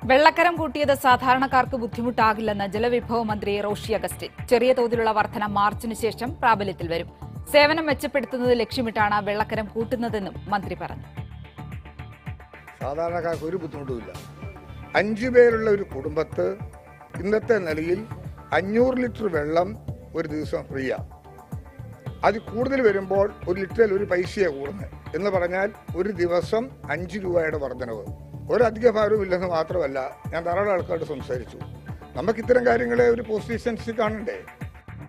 വെള്ളക്കരം കൂട്ടിയത് സാധാരണക്കാർക്ക് ബുദ്ധിമുട്ടാകില്ലെന്ന് ജലവിഭവ മന്ത്രി റോഷി അഗസ്റ്റിൻ ചെറിയ തോതിലുള്ള വർധന മാർച്ചിന് ശേഷം പ്രാബല്യത്തിൽ വരും സേവനം മെച്ചപ്പെടുത്തുന്നത് ലക്ഷ്യമിട്ടാണ് വെള്ളക്കരം കൂട്ടുന്നതെന്നും മന്ത്രി പറഞ്ഞു സാധാരണക്കാർക്ക് ഒരു ബുദ്ധിമുട്ടുമില്ല അഞ്ചു പേരുള്ള ഒരു കുടുംബത്ത് ഇന്നത്തെ നിലയിൽ അഞ്ഞൂറ് ലിറ്റർ വെള്ളം ഒരു ദിവസം ഫ്രീയാണ് അത് കൂടുതൽ വരുമ്പോൾ ഒരു ലിറ്ററിൽ ഒരു പൈസയെ കൂടുന്നത് എന്ന് പറഞ്ഞാൽ ഒരു ദിവസം അഞ്ച് രൂപയുടെ വർധനവ് ഒരധിക ഭാരവും ഇല്ലെന്ന് മാത്രമല്ല ഞാൻ ധാരാളം ആൾക്കാരോട് സംസാരിച്ചു നമുക്ക് ഇത്തരം കാര്യങ്ങളെ ഒരു പോസിറ്റീവ് സെൻസിൽ കാണണ്ടേ